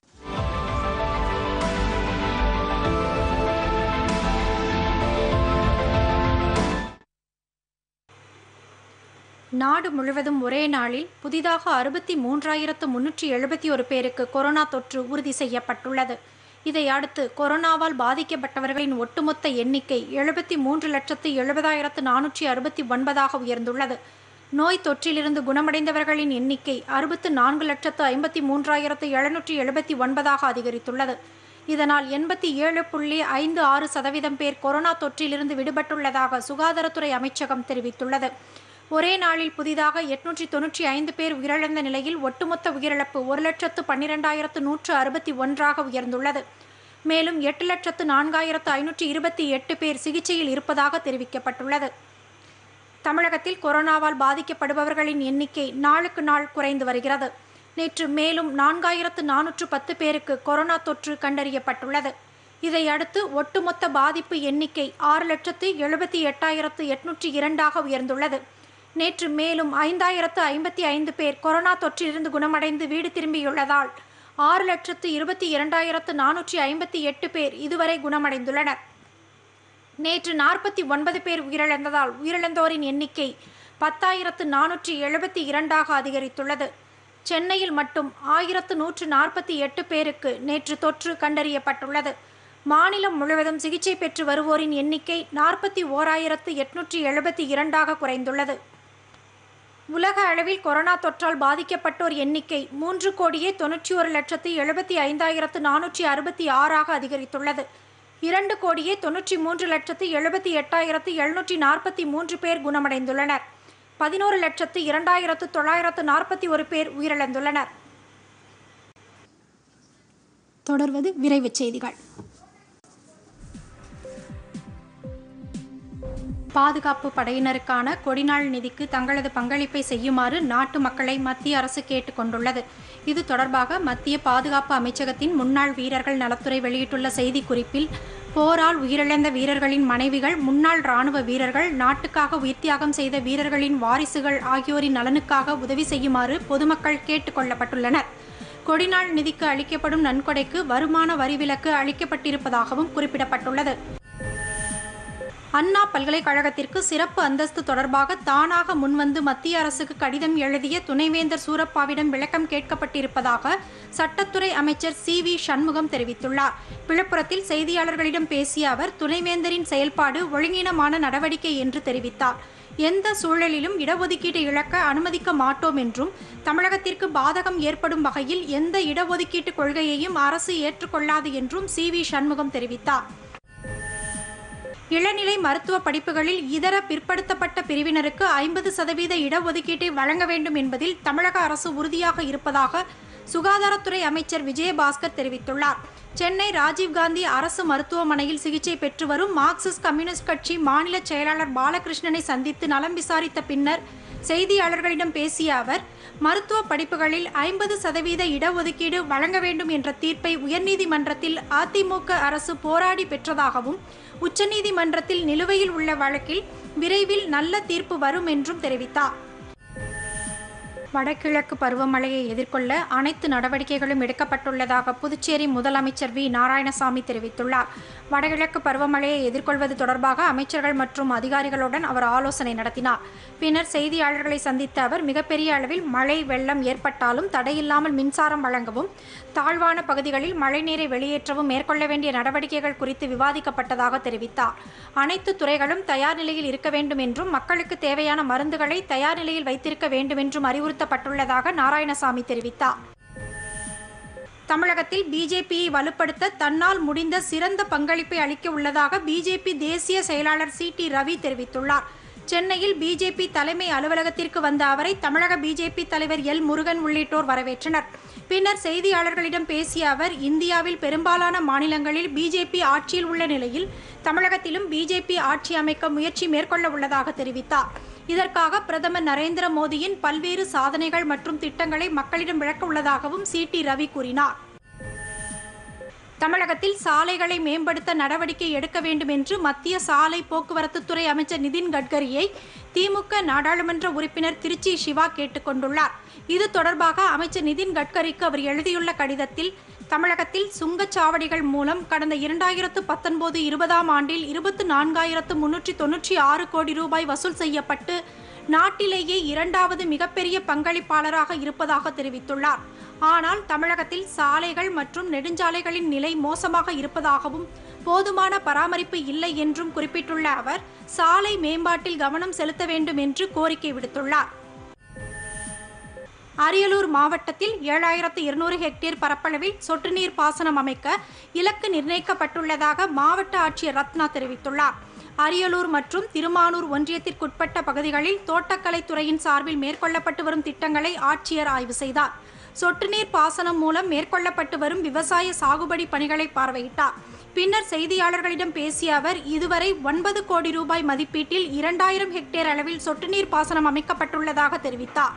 நாடு முழுவதும் ஒரே நாளில் புதிதாக அறுபத்தி மூன்றாயிரத்து முன்னூற்றி எழுபத்தி ஒரு பேருக்கு கொரோனா தொற்று உறுதி செய்யப்பட்டுள்ளது இதை அடுத்து கொரோனாவால் பாதிக்கப்பட்டவர்களின் ஒட்டுமொத்த எண்ணிக்கை எழுபத்தி மூன்று லட்சத்து எழுபதாயிரத்து நானூற்றி அறுபத்தி ஒன்பதாக உயர்ந்துள்ளது நோய் தொற்றிலிருந்து குணமடைந்தவர்களின் எண்ணிக்கை அறுபத்து நான்கு லட்சத்து ஐம்பத்தி மூன்றாயிரத்து எழுநூற்றி எழுபத்தி ஒன்பதாக அதிகரித்துள்ளது இதனால் எண்பத்தி ஏழு புள்ளி ஐந்து ஆறு சதவீதம் பேர் கொரோனா தொற்றிலிருந்து விடுபட்டுள்ளதாக சுகாதாரத்துறை அமைச்சகம் தெரிவித்துள்ளது ஒரே நாளில் புதிதாக எட்நூற்றி தொன்னூற்றி ஐந்து பேர் உயிரிழந்த நிலையில் ஒட்டுமொத்த உயிரிழப்பு ஒரு லட்சத்து பன்னிரெண்டாயிரத்து நூற்று அறுபத்தி ஒன்றாக உயர்ந்துள்ளது மேலும் எட்டு லட்சத்து நான்காயிரத்து ஐநூற்றி இருபத்தி எட்டு பேர் சிகிச்சையில் இருப்பதாக தெரிவிக்கப்பட்டுள்ளது தமிழகத்தில் கொரோனாவால் பாதிக்கப்படுபவர்களின் எண்ணிக்கை நாளுக்கு நாள் குறைந்து வருகிறது நேற்று மேலும் நான்காயிரத்து நானூற்று பத்து பேருக்கு கொரோனா தொற்று கண்டறியப்பட்டுள்ளது இதையடுத்து ஒட்டுமொத்த பாதிப்பு எண்ணிக்கை ஆறு லட்சத்து எழுபத்தி எட்டாயிரத்து எட்நூற்றி இரண்டாக உயர்ந்துள்ளது நேற்று மேலும் ஐந்தாயிரத்து ஐம்பத்தி ஐந்து பேர் கொரோனா தொற்றிலிருந்து குணமடைந்து வீடு திரும்பியுள்ளதால் ஆறு லட்சத்து இருபத்தி இரண்டாயிரத்து நானூற்றி ஐம்பத்தி எட்டு பேர் இதுவரை குணமடைந்துள்ளனர் நேற்று நாற்பத்தி ஒன்பது பேர் உயிரிழந்ததால் உயிரிழந்தோரின் எண்ணிக்கை பத்தாயிரத்து நானூற்றி எழுபத்தி இரண்டாக அதிகரித்துள்ளது சென்னையில் மட்டும் ஆயிரத்து நூற்று நாற்பத்தி எட்டு பேருக்கு நேற்று தொற்று கண்டறியப்பட்டுள்ளது மாநிலம் முழுவதும் சிகிச்சை பெற்று வருவோரின் எண்ணிக்கை நாற்பத்தி ஓராயிரத்து எட்நூற்றி எழுபத்தி இரண்டாக குறைந்துள்ளது உலக அளவில் கொரோனா தொற்றால் பாதிக்கப்பட்டோர் எண்ணிக்கை மூன்று கோடியே தொன்னூற்றி ஒரு லட்சத்து எழுபத்தி ஐந்தாயிரத்து நானூற்றி அறுபத்தி ஆறாக அதிகரித்துள்ளது இரண்டு கோடியே தொன்னூற்றி மூன்று லட்சத்து எழுபத்தி எட்டாயிரத்து எழுநூற்றி நாற்பத்தி மூன்று பேர் குணமடைந்துள்ளனர் பதினோரு லட்சத்து இரண்டாயிரத்து தொள்ளாயிரத்து நாற்பத்தி ஒரு பேர் உயிரிழந்துள்ளனர் தொடர்வது விரைவுச் செய்திகள் பாதுகாப்பு படையினருக்கான கொடிநாள் நிதிக்கு தங்களது பங்களிப்பை செய்யுமாறு நாட்டு மக்களை மத்திய அரசு கேட்டுக்கொண்டுள்ளது இது தொடர்பாக மத்திய பாதுகாப்பு அமைச்சகத்தின் முன்னாள் வீரர்கள் நலத்துறை வெளியிட்டுள்ள செய்திக்குறிப்பில் போரால் உயிரிழந்த வீரர்களின் மனைவிகள் முன்னாள் ராணுவ வீரர்கள் நாட்டுக்காக உயிர்த்தியாகம் செய்த வீரர்களின் வாரிசுகள் ஆகியோரின் நலனுக்காக உதவி செய்யுமாறு பொதுமக்கள் கேட்டுக்கொள்ளப்பட்டுள்ளனர் கொடிநாள் நிதிக்கு அளிக்கப்படும் நன்கொடைக்கு வருமான வரி விலக்கு அளிக்கப்பட்டிருப்பதாகவும் குறிப்பிடப்பட்டுள்ளது அண்ணா பல்கலைக்கழகத்திற்கு சிறப்பு அந்தஸ்து தொடர்பாக தானாக முன்வந்து மத்திய அரசுக்கு கடிதம் எழுதிய துணைவேந்தர் சூரப்பாவிடம் விளக்கம் கேட்கப்பட்டிருப்பதாக சட்டத்துறை அமைச்சர் சி வி சண்முகம் தெரிவித்துள்ளார் விழுப்புரத்தில் செய்தியாளர்களிடம் பேசிய அவர் துணைவேந்தரின் செயல்பாடு ஒழுங்கீனமான நடவடிக்கை என்று தெரிவித்தார் எந்த சூழலிலும் இடஒதுக்கீட்டை இழக்க அனுமதிக்க மாட்டோம் என்றும் தமிழகத்திற்கு பாதகம் ஏற்படும் வகையில் எந்த இடஒதுக்கீட்டு கொள்கையையும் அரசு ஏற்றுக்கொள்ளாது என்றும் சி வி சண்முகம் தெரிவித்தார் இளநிலை மருத்துவ படிப்புகளில் இதர பிற்படுத்தப்பட்ட பிரிவினருக்கு ஐம்பது சதவீத இடஒதுக்கீட்டை வழங்க வேண்டும் என்பதில் தமிழக அரசு உறுதியாக இருப்பதாக சுகாதாரத்துறை அமைச்சர் விஜயபாஸ்கர் தெரிவித்துள்ளார் சென்னை ராஜீவ்காந்தி அரசு மருத்துவமனையில் சிகிச்சை பெற்று வரும் மார்க்சிஸ்ட் கம்யூனிஸ்ட் கட்சி மாநில செயலாளர் பாலகிருஷ்ணனை சந்தித்து நலம் விசாரித்த பின்னர் செய்தியாளர்களிடம் பேசிய அவர் மருத்துவ படிப்புகளில் ஐம்பது சதவீத இடஒதுக்கீடு வழங்க வேண்டும் என்ற தீர்ப்பை உயர்நீதிமன்றத்தில் அதிமுக அரசு போராடி பெற்றதாகவும் உச்சநீதிமன்றத்தில் நிலுவையில் உள்ள வழக்கில் விரைவில் நல்ல தீர்ப்பு வரும் என்றும் தெரிவித்தார் வடகிழக்கு பருவமழையை எதிர்கொள்ள அனைத்து நடவடிக்கைகளும் எடுக்கப்பட்டுள்ளதாக புதுச்சேரி முதலமைச்சர் வி நாராயணசாமி தெரிவித்துள்ளார் வடகிழக்கு பருவமழையை எதிர்கொள்வது தொடர்பாக அமைச்சர்கள் மற்றும் அதிகாரிகளுடன் அவர் ஆலோசனை நடத்தினார் பின்னர் செய்தியாளர்களை சந்தித்த அவர் மிகப்பெரிய அளவில் மழை வெள்ளம் ஏற்பட்டாலும் தடையில்லாமல் மின்சாரம் வழங்கவும் தாழ்வான பகுதிகளில் மழைநீரை வெளியேற்றவும் மேற்கொள்ள வேண்டிய நடவடிக்கைகள் குறித்து விவாதிக்கப்பட்டதாக தெரிவித்தார் அனைத்து துறைகளும் தயார் நிலையில் இருக்க வேண்டும் என்றும் மக்களுக்கு தேவையான மருந்துகளை தயார் நிலையில் வைத்திருக்க வேண்டும் என்றும் அறிவுறுத்தப்பட்டுள்ளதாக நாராயணசாமி தெரிவித்தார் தமிழகத்தில் பிஜேபியை வலுப்படுத்த தன்னால் முடிந்த சிறந்த பங்களிப்பை அளிக்க உள்ளதாக பிஜேபி தேசிய செயலாளர் சி டி ரவி தெரிவித்துள்ளார் சென்னையில் பிஜேபி தலைமை அலுவலகத்திற்கு வந்த அவரை தமிழக பிஜேபி தலைவர் எல் முருகன் உள்ளிட்டோர் வரவேற்றனர் பின்னர் செய்தியாளர்களிடம் பேசிய அவர் இந்தியாவில் பெரும்பாலான மாநிலங்களில் பிஜேபி ஆட்சியில் உள்ள நிலையில் தமிழகத்திலும் பிஜேபி ஆட்சி அமைக்க முயற்சி மேற்கொள்ள உள்ளதாக தெரிவித்தார் இதற்காக பிரதமர் நரேந்திர மோடியின் பல்வேறு சாதனைகள் மற்றும் திட்டங்களை மக்களிடம் விளக்க உள்ளதாகவும் சி டி ரவி கூறினார் தமிழகத்தில் சாலைகளை மேம்படுத்த நடவடிக்கை எடுக்க வேண்டும் என்று மத்திய சாலை போக்குவரத்துத்துறை அமைச்சர் நிதின் கட்கரியை திமுக நாடாளுமன்ற உறுப்பினர் திருச்சி சிவா கேட்டுக்கொண்டுள்ளார் இது தொடர்பாக அமைச்சர் நிதின் கட்கரிக்கு அவர் எழுதியுள்ள கடிதத்தில் தமிழகத்தில் சுங்கச்சாவடிகள் மூலம் கடந்த இரண்டாயிரத்து பத்தொன்பது இருபதாம் ஆண்டில் இருபத்து நான்காயிரத்து முன்னூற்றி தொன்னூற்றி ஆறு கோடி ரூபாய் வசூல் செய்யப்பட்டு நாட்டிலேயே இரண்டாவது மிகப்பெரிய பங்களிப்பாளராக இருப்பதாக தெரிவித்துள்ளார் ஆனால் தமிழகத்தில் சாலைகள் மற்றும் நெடுஞ்சாலைகளின் நிலை மோசமாக இருப்பதாகவும் போதுமான பராமரிப்பு இல்லை என்றும் குறிப்பிட்டுள்ள அவர் சாலை மேம்பாட்டில் கவனம் செலுத்த வேண்டும் என்று கோரிக்கை விடுத்துள்ளார் அரியலூர் மாவட்டத்தில் ஏழாயிரத்து இருநூறு ஹெக்டேர் பரப்பளவில் சொட்டு நீர் பாசனம் அமைக்க இலக்கு நிர்ணயிக்கப்பட்டுள்ளதாக மாவட்ட ஆட்சியர் ரத்னா தெரிவித்துள்ளார் அரியலூர் மற்றும் திருமானூர் ஒன்றியத்திற்குட்பட்ட பகுதிகளில் தோட்டக்கலைத்துறையின் சார்பில் மேற்கொள்ளப்பட்டு வரும் திட்டங்களை ஆட்சியர் ஆய்வு செய்தார் சொட்டு நீர் பாசனம் மூலம் மேற்கொள்ளப்பட்டு வரும் விவசாய சாகுபடி பணிகளை பார்வையிட்டார் பின்னர் செய்தியாளர்களிடம் பேசிய அவர் இதுவரை ஒன்பது கோடி ரூபாய் மதிப்பீட்டில் இரண்டாயிரம் ஹெக்டேர் அளவில் சொட்டு நீர் பாசனம் அமைக்கப்பட்டுள்ளதாக தெரிவித்தார்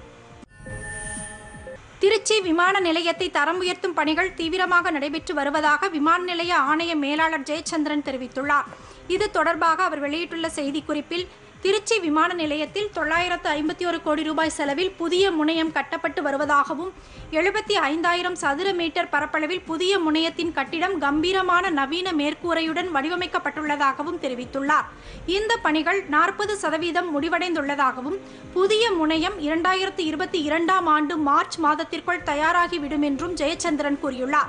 திருச்சி விமான நிலையத்தை தரம் உயர்த்தும் பணிகள் தீவிரமாக நடைபெற்று வருவதாக விமான நிலைய ஆணைய மேலாளர் ஜெயச்சந்திரன் தெரிவித்துள்ளார் இது தொடர்பாக அவர் வெளியிட்டுள்ள செய்திக்குறிப்பில் திருச்சி விமான நிலையத்தில் தொள்ளாயிரத்து ஐம்பத்தி ஒரு கோடி ரூபாய் செலவில் புதிய முனையம் கட்டப்பட்டு வருவதாகவும் எழுபத்தி ஐந்தாயிரம் சதுர மீட்டர் பரப்பளவில் புதிய முனையத்தின் கட்டிடம் கம்பீரமான நவீன மேற்கூரையுடன் வடிவமைக்கப்பட்டுள்ளதாகவும் தெரிவித்துள்ளார் இந்த பணிகள் நாற்பது சதவீதம் முடிவடைந்துள்ளதாகவும் புதிய முனையம் இரண்டாயிரத்து இருபத்தி இரண்டாம் ஆண்டு மார்ச் மாதத்திற்குள் தயாராகிவிடும் என்றும் ஜெயச்சந்திரன் கூறியுள்ளார்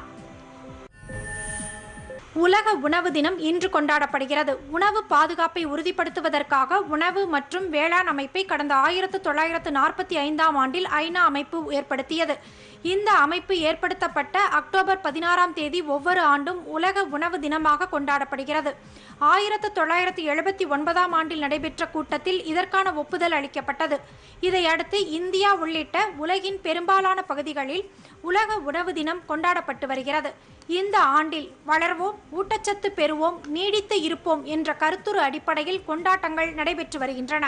உலக உணவு தினம் இன்று கொண்டாடப்படுகிறது உணவு பாதுகாப்பை உறுதிப்படுத்துவதற்காக உணவு மற்றும் வேளாண் அமைப்பை கடந்த ஆயிரத்து தொள்ளாயிரத்து நாற்பத்தி ஐந்தாம் ஆண்டில் ஐநா அமைப்பு ஏற்படுத்தியது இந்த அமைப்பு ஏற்படுத்தப்பட்ட அக்டோபர் பதினாறாம் தேதி ஒவ்வொரு ஆண்டும் உலக உணவு தினமாக கொண்டாடப்படுகிறது ஆயிரத்து தொள்ளாயிரத்து எழுபத்தி ஒன்பதாம் ஆண்டில் நடைபெற்ற கூட்டத்தில் இதற்கான ஒப்புதல் அளிக்கப்பட்டது இதையடுத்து இந்தியா உள்ளிட்ட உலகின் பெரும்பாலான பகுதிகளில் உலக உணவு தினம் கொண்டாடப்பட்டு வருகிறது இந்த ஆண்டில் வளர்வோம் ஊட்டச்சத்து பெறுவோம் நீடித்து இருப்போம் என்ற கருத்துரு அடிப்படையில் கொண்டாட்டங்கள் நடைபெற்று வருகின்றன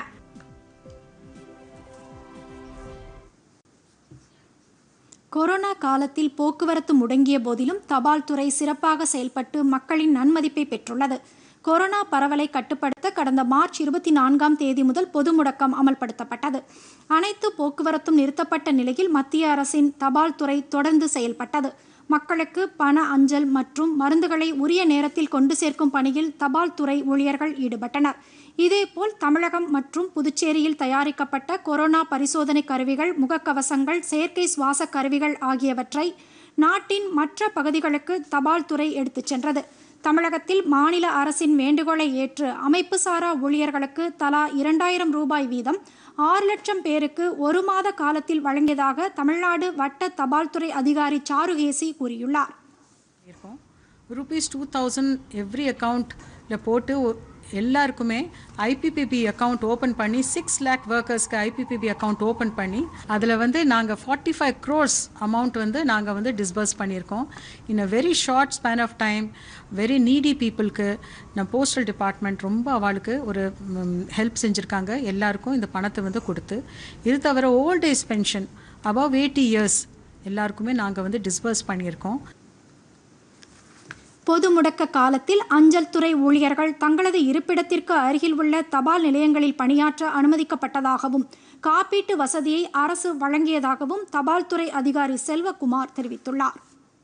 கொரோனா காலத்தில் போக்குவரத்து முடங்கிய போதிலும் தபால் துறை சிறப்பாக செயல்பட்டு மக்களின் நன்மதிப்பை பெற்றுள்ளது கொரோனா பரவலை கட்டுப்படுத்த கடந்த மார்ச் இருபத்தி நான்காம் தேதி முதல் பொது முடக்கம் அமல்படுத்தப்பட்டது அனைத்து போக்குவரத்தும் நிறுத்தப்பட்ட நிலையில் மத்திய அரசின் தபால் துறை தொடர்ந்து செயல்பட்டது மக்களுக்கு பண அஞ்சல் மற்றும் மருந்துகளை உரிய நேரத்தில் கொண்டு சேர்க்கும் பணியில் தபால் துறை ஊழியர்கள் ஈடுபட்டனர் இதேபோல் தமிழகம் மற்றும் புதுச்சேரியில் தயாரிக்கப்பட்ட கொரோனா பரிசோதனை கருவிகள் முகக்கவசங்கள் செயற்கை சுவாச கருவிகள் ஆகியவற்றை நாட்டின் மற்ற பகுதிகளுக்கு தபால் துறை எடுத்துச் சென்றது தமிழகத்தில் மாநில அரசின் வேண்டுகோளை ஏற்று அமைப்பு சாரா ஊழியர்களுக்கு தலா இரண்டாயிரம் ரூபாய் வீதம் ஆறு லட்சம் பேருக்கு ஒரு மாத காலத்தில் வழங்கியதாக தமிழ்நாடு வட்ட தபால் துறை அதிகாரி சாருகேசி கூறியுள்ளார் இருக்கோம் ருபீஸ் டூ தௌசண்ட் எவ்ரி அக்கௌண்ட்டில் போட்டு ஒ- எல்லாருக்குமே ஐபிபிபி அக்கௌண்ட் ஓப்பன் பண்ணி சிக்ஸ் லேக் ஒர்க்கர்ஸ்க்கு ஐபிபிபி அக்கௌண்ட் ஓப்பன் பண்ணி அதில் வந்து நாங்கள் ஃபார்ட்டி ஃபைவ் க்ரோர்ஸ் அமௌண்ட் வந்து நாங்கள் வந்து டிஸ்பர்ஸ் பண்ணியிருக்கோம் in a very short span of time very needy பீப்புளுக்கு நம்ம போஸ்டல் டிபார்ட்மெண்ட் ரொம்ப அவளுக்கு ஒரு ஹெல்ப் செஞ்சுருக்காங்க எல்லாருக்கும் இந்த பணத்தை வந்து கொடுத்து இது தவிர old age pension above eighty years எல்லாருக்குமே நாங்கள் வந்து டிஸ்பர்ஸ் பண்ணியிருக்கோம் பொது முடக்க காலத்தில் அஞ்சல் துறை ஊழியர்கள் தங்களது இருப்பிடத்திற்கு அருகில் உள்ள தபால் நிலையங்களில் பணியாற்ற அனுமதிக்கப்பட்டதாகவும் காப்பீட்டு வசதியை அரசு வழங்கியதாகவும் தபால் துறை அதிகாரி செல்வகுமார் தெரிவித்துள்ளார்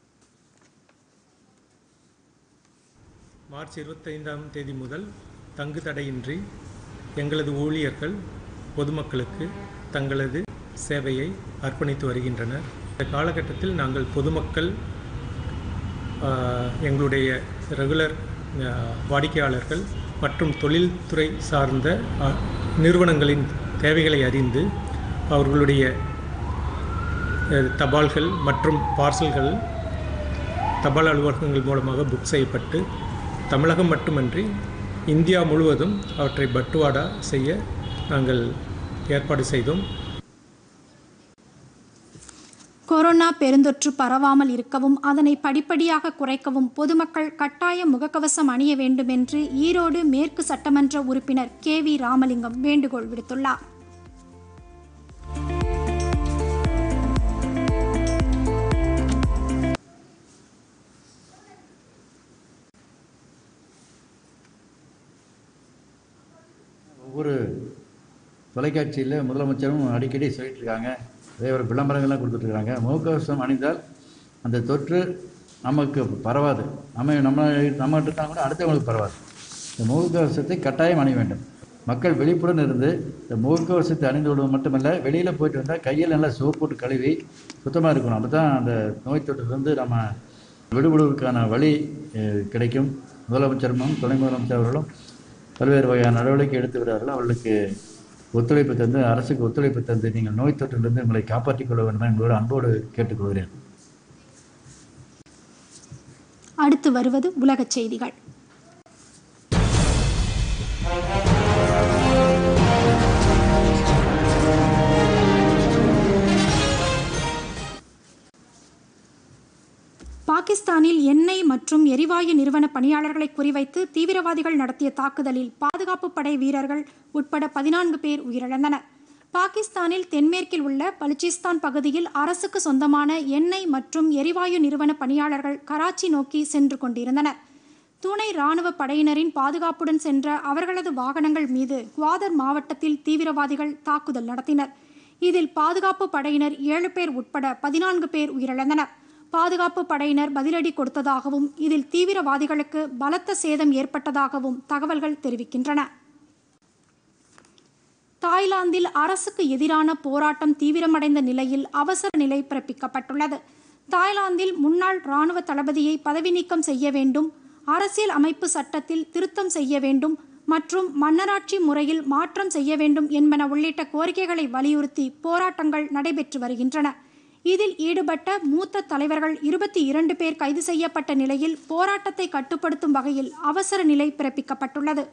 மார்ச் இருபத்தைந்தாம் தேதி முதல் தங்கு தடையின்றி எங்களது ஊழியர்கள் பொதுமக்களுக்கு தங்களது சேவையை அர்ப்பணித்து வருகின்றனர் இந்த காலகட்டத்தில் நாங்கள் பொதுமக்கள் ஆஹ், எங்களுடைய ரெகுலர் ஆஹ், வாடிக்கையாளர்கள் மற்றும் தொழில்துறை சார்ந்த ஆஹ், நிறுவனங்களின் தேவைகளை அறிந்து அவர்களுடைய அஹ், தபால்கள் மற்றும் பார்சல்கள் தபால் அலுவலகங்கள் மூலமாக புக் செய்யப்பட்டு தமிழகம் மட்டுமன்றி இந்தியா முழுவதும் அவற்றை பட்டுவாடா செய்ய நாங்கள் ஏற்பாடு செய்தோம் கொரோனா பெருந்தொற்று பரவாமல் இருக்கவும் அதனை படிப்படியாக குறைக்கவும் பொதுமக்கள் கட்டாய முகக்கவசம் அணிய வேண்டும் என்று ஈரோடு மேற்கு சட்டமன்ற உறுப்பினர் கே வி ராமலிங்கம் வேண்டுகோள் விடுத்துள்ளார் ஒவ்வொரு தொலைக்காட்சியில் முதலமைச்சரும் அடிக்கடி சொல்லிட்டு இருக்காங்க அதே ஒரு விளம்பரங்கள்லாம் கொடுத்துட்ருக்காங்க முகக்கவசம் அணிந்தால் அந்த தொற்று நமக்கு பரவாது நம்ம நம்ம நம்மகிட்ட இருந்தால் கூட அடுத்தவங்களுக்கு பரவாது இந்த முகக்கவசத்தை கட்டாயம் அணிய வேண்டும் மக்கள் விழிப்புடன் இருந்து இந்த முகக்கவசத்தை அணிந்து விடுவது மட்டுமல்ல வெளியில் போயிட்டு வந்தால் கையில் நல்லா சோப்பு போட்டு கழுவி சுத்தமாக இருக்கணும் அப்போ தான் அந்த நோய் தொற்றிலிருந்து நம்ம விடுபடுவதற்கான வழி அஹ், கிடைக்கும் முதலமைச்சரும் துணை முதலமைச்சர் அவர்களும் பல்வேறு வகையான நடவடிக்கை எடுத்து வருகிறார்கள் அவர்களுக்கு ஒத்துழைப்பு தந்து அரசுக்கு ஒத்துழைப்பு தந்து நீங்கள் நோய் தொற்றிலிருந்து உங்களை காப்பாற்றிக் கொள்ள வேண்டும் என உங்களோட அன்போடு கேட்டுக்கொள்கிறேன் அடுத்து வருவது உலகச் செய்திகள் பாகிஸ்தானில் எண்ணெய் மற்றும் எரிவாயு நிறுவன பணியாளர்களை குறிவைத்து தீவிரவாதிகள் நடத்திய தாக்குதலில் பாதுகாப்பு படை வீரர்கள் உட்பட பதினான்கு பேர் உயிரிழந்தனர் பாகிஸ்தானில் தென்மேற்கில் உள்ள பலுச்சிஸ்தான் பகுதியில் அரசுக்கு சொந்தமான எண்ணெய் மற்றும் எரிவாயு நிறுவன பணியாளர்கள் கராச்சி நோக்கி சென்று கொண்டிருந்தனர் துணை ராணுவ படையினரின் பாதுகாப்புடன் சென்ற அவர்களது வாகனங்கள் மீது குவாதர் மாவட்டத்தில் தீவிரவாதிகள் தாக்குதல் நடத்தினர் இதில் பாதுகாப்பு படையினர் ஏழு பேர் உட்பட பதினான்கு பேர் உயிரிழந்தனர் பாதுகாப்பு படையினர் பதிலடி கொடுத்ததாகவும் இதில் தீவிரவாதிகளுக்கு பலத்த சேதம் ஏற்பட்டதாகவும் தகவல்கள் தெரிவிக்கின்றன தாய்லாந்தில் அரசுக்கு எதிரான போராட்டம் தீவிரமடைந்த நிலையில் அவசர நிலை பிறப்பிக்கப்பட்டுள்ளது தாய்லாந்தில் முன்னாள் ராணுவ தளபதியை பதவி நீக்கம் செய்ய வேண்டும் அரசியல் அமைப்பு சட்டத்தில் திருத்தம் செய்ய வேண்டும் மற்றும் மன்னராட்சி முறையில் மாற்றம் செய்ய வேண்டும் என்பன உள்ளிட்ட கோரிக்கைகளை வலியுறுத்தி போராட்டங்கள் நடைபெற்று வருகின்றன இதில் ஈடுபட்ட மூத்த தலைவர்கள் இருபத்தி இரண்டு பேர் கைது செய்யப்பட்ட நிலையில் போராட்டத்தை கட்டுப்படுத்தும் வகையில் அவசர நிலை பிறப்பிக்கப்பட்டுள்ளது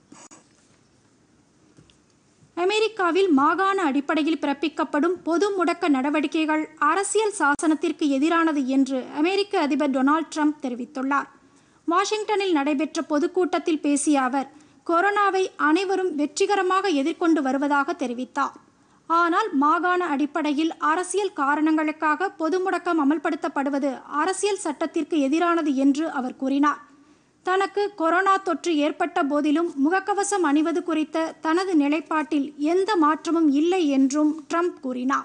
அமெரிக்காவில் மாகாண அடிப்படையில் பிறப்பிக்கப்படும் பொது முடக்க நடவடிக்கைகள் அரசியல் சாசனத்திற்கு எதிரானது என்று அமெரிக்க அதிபர் டொனால்ட் ட்ரம்ப் தெரிவித்துள்ளார் வாஷிங்டனில் நடைபெற்ற பொதுக்கூட்டத்தில் பேசிய அவர் கொரோனாவை அனைவரும் வெற்றிகரமாக எதிர்கொண்டு வருவதாக தெரிவித்தார் ஆனால் மாகாண அடிப்படையில் அரசியல் காரணங்களுக்காக பொது முடக்கம் அமல்படுத்தப்படுவது அரசியல் சட்டத்திற்கு எதிரானது என்று அவர் கூறினார் தனக்கு கொரோனா தொற்று ஏற்பட்ட போதிலும் முகக்கவசம் அணிவது குறித்த தனது நிலைப்பாட்டில் எந்த மாற்றமும் இல்லை என்றும் ட்ரம்ப் கூறினார்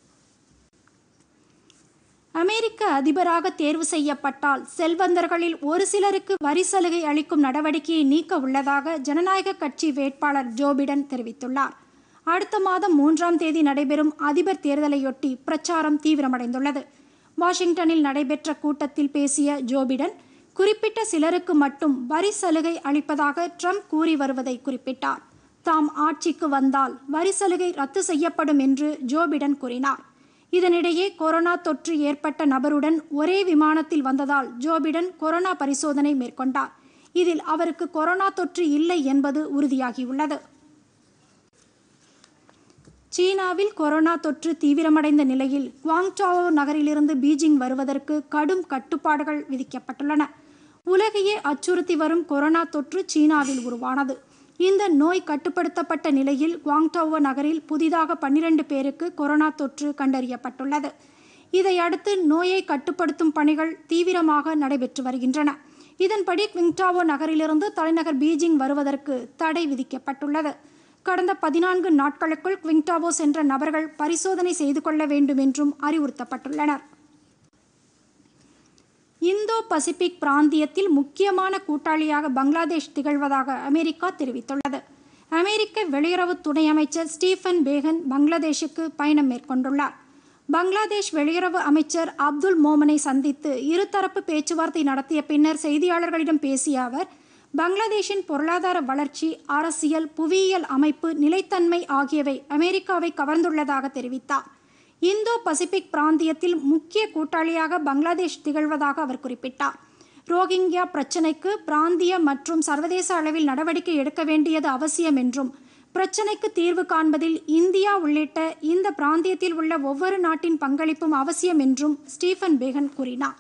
அமெரிக்க அதிபராக தேர்வு செய்யப்பட்டால் செல்வந்தர்களில் ஒரு சிலருக்கு வரி சலுகை அளிக்கும் நடவடிக்கையை நீக்க உள்ளதாக ஜனநாயக கட்சி வேட்பாளர் ஜோ பிடன் தெரிவித்துள்ளார் அடுத்த மாதம் மூன்றாம் தேதி நடைபெறும் அதிபர் தேர்தலையொட்டி பிரச்சாரம் தீவிரமடைந்துள்ளது வாஷிங்டனில் நடைபெற்ற கூட்டத்தில் பேசிய ஜோ பிடன் குறிப்பிட்ட சிலருக்கு மட்டும் வரி சலுகை அளிப்பதாக ட்ரம்ப் கூறி வருவதை குறிப்பிட்டார் தாம் ஆட்சிக்கு வந்தால் வரி சலுகை ரத்து செய்யப்படும் என்று ஜோ பிடன் கூறினார் இதனிடையே கொரோனா தொற்று ஏற்பட்ட நபருடன் ஒரே விமானத்தில் வந்ததால் ஜோ பிடன் கொரோனா பரிசோதனை மேற்கொண்டார் இதில் அவருக்கு கொரோனா தொற்று இல்லை என்பது உறுதியாகியுள்ளது சீனாவில் கொரோனா தொற்று தீவிரமடைந்த நிலையில் குவாங்டாவோ நகரிலிருந்து பீஜிங் வருவதற்கு கடும் கட்டுப்பாடுகள் விதிக்கப்பட்டுள்ளன உலகையே அச்சுறுத்தி வரும் கொரோனா தொற்று சீனாவில் உருவானது இந்த நோய் கட்டுப்படுத்தப்பட்ட நிலையில் குவாங்டாவோ நகரில் புதிதாக பன்னிரண்டு பேருக்கு கொரோனா தொற்று கண்டறியப்பட்டுள்ளது இதையடுத்து நோயை கட்டுப்படுத்தும் பணிகள் தீவிரமாக நடைபெற்று வருகின்றன இதன்படி குவிங்டாவோ நகரிலிருந்து தலைநகர் பீஜிங் வருவதற்கு தடை விதிக்கப்பட்டுள்ளது கடந்த பதினான்கு நாட்களுக்குள் குவிங்டாவோ சென்ற நபர்கள் பரிசோதனை செய்து கொள்ள வேண்டும் என்றும் அறிவுறுத்தப்பட்டுள்ளனர் இந்தோ பசிபிக் பிராந்தியத்தில் முக்கியமான கூட்டாளியாக பங்களாதேஷ் திகழ்வதாக அமெரிக்கா தெரிவித்துள்ளது அமெரிக்க வெளியுறவு துணை அமைச்சர் ஸ்டீஃபன் பேகன் பங்களாதேஷுக்கு பயணம் மேற்கொண்டுள்ளார் பங்களாதேஷ் வெளியுறவு அமைச்சர் அப்துல் மோமனை சந்தித்து இருதரப்பு பேச்சுவார்த்தை நடத்திய பின்னர் செய்தியாளர்களிடம் பேசிய அவர் பங்களாதேஷின் பொருளாதார வளர்ச்சி அரசியல் புவியியல் அமைப்பு நிலைத்தன்மை ஆகியவை அமெரிக்காவை கவர்ந்துள்ளதாக தெரிவித்தார் இந்தோ பசிபிக் பிராந்தியத்தில் முக்கிய கூட்டாளியாக பங்களாதேஷ் திகழ்வதாக அவர் குறிப்பிட்டார் ரோஹிங்கியா பிரச்சினைக்கு பிராந்திய மற்றும் சர்வதேச அளவில் நடவடிக்கை எடுக்க வேண்டியது அவசியம் என்றும் பிரச்சினைக்கு தீர்வு காண்பதில் இந்தியா உள்ளிட்ட இந்த பிராந்தியத்தில் உள்ள ஒவ்வொரு நாட்டின் பங்களிப்பும் அவசியம் என்றும் ஸ்டீஃபன் பேகன் கூறினார்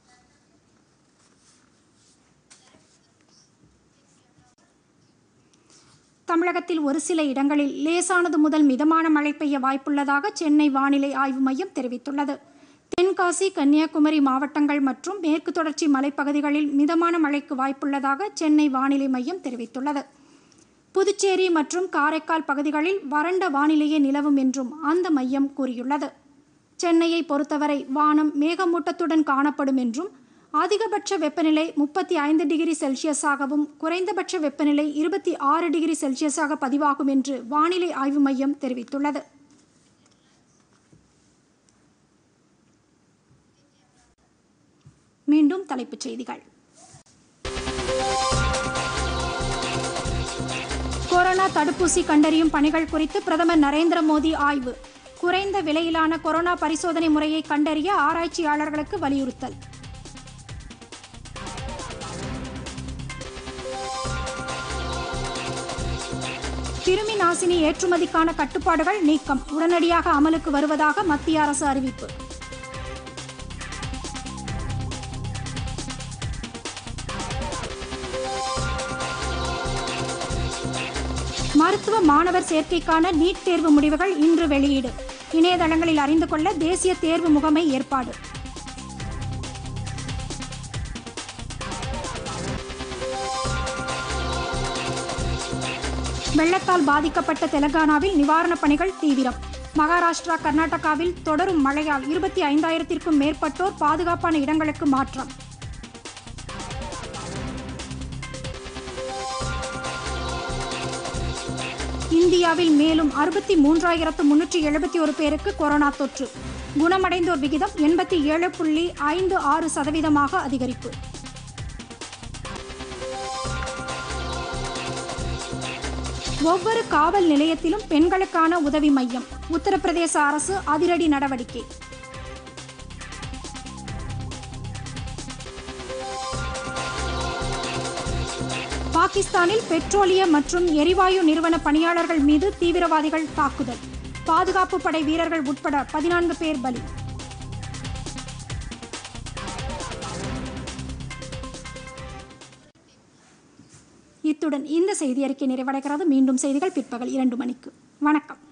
தமிழகத்தில் ஒரு சில இடங்களில் லேசானது முதல் மிதமான மழை பெய்ய வாய்ப்புள்ளதாக சென்னை வானிலை ஆய்வு மையம் தெரிவித்துள்ளது தென்காசி கன்னியாகுமரி மாவட்டங்கள் மற்றும் மேற்கு தொடர்ச்சி மலைப்பகுதிகளில் மிதமான மழைக்கு வாய்ப்புள்ளதாக சென்னை வானிலை மையம் தெரிவித்துள்ளது புதுச்சேரி மற்றும் காரைக்கால் பகுதிகளில் வறண்ட வானிலையே நிலவும் என்றும் அந்த மையம் கூறியுள்ளது சென்னையை பொறுத்தவரை வானம் மேகமூட்டத்துடன் காணப்படும் என்றும் அதிகபட்ச வெப்பநிலை முப்பத்தி ஐந்து டிகிரி செல்சியஸாகவும் குறைந்தபட்ச வெப்பநிலை இருபத்தி ஆறு டிகிரி செல்சியஸாக பதிவாகும் என்று வானிலை ஆய்வு மையம் தெரிவித்துள்ளது மீண்டும் தலைப்புச் செய்திகள் கொரோனா தடுப்பூசி கண்டறியும் பணிகள் குறித்து பிரதமர் நரேந்திர மோடி ஆய்வு குறைந்த விலையிலான கொரோனா பரிசோதனை முறையை கண்டறிய ஆராய்ச்சியாளர்களுக்கு வலியுறுத்தல் கிருமி நாசினி ஏற்றுமதிக்கான கட்டுப்பாடுகள் நீக்கம் உடனடியாக அமலுக்கு வருவதாக மத்திய அரசு அறிவிப்பு மருத்துவ மாணவர் சேர்க்கைக்கான நீட் தேர்வு முடிவுகள் இன்று வெளியீடு இணையதளங்களில் அறிந்து கொள்ள தேசிய தேர்வு முகமை ஏற்பாடு வெள்ளத்தால் பாதிக்கப்பட்ட தெலங்கானாவில் நிவாரணப் பணிகள் தீவிரம் மகாராஷ்டிரா கர்நாடகாவில் தொடரும் மழையால் இருபத்தி ஐந்தாயிரத்திற்கும் மேற்பட்டோர் பாதுகாப்பான இடங்களுக்கு மாற்றம் இந்தியாவில் மேலும் அறுபத்தி மூன்றாயிரத்து முன்னூற்றி எழுபத்தி ஒரு பேருக்கு கொரோனா தொற்று குணமடைந்தோர் விகிதம் எண்பத்தி ஏழு புள்ளி ஐந்து ஆறு சதவீதமாக அதிகரிப்பு ஒவ்வொரு காவல் நிலையத்திலும் பெண்களுக்கான உதவி மையம் உத்தரப்பிரதேச அரசு அதிரடி நடவடிக்கை பாகிஸ்தானில் பெட்ரோலிய மற்றும் எரிவாயு நிறுவன பணியாளர்கள் மீது தீவிரவாதிகள் தாக்குதல் பாதுகாப்பு படை வீரர்கள் உட்பட பதினான்கு பேர் பலி இத்துடன் இந்த செய்தி அறிக்கை நிறைவடைகிறது மீண்டும் செய்திகள் பிற்பகல் இரண்டு மணிக்கு வணக்கம்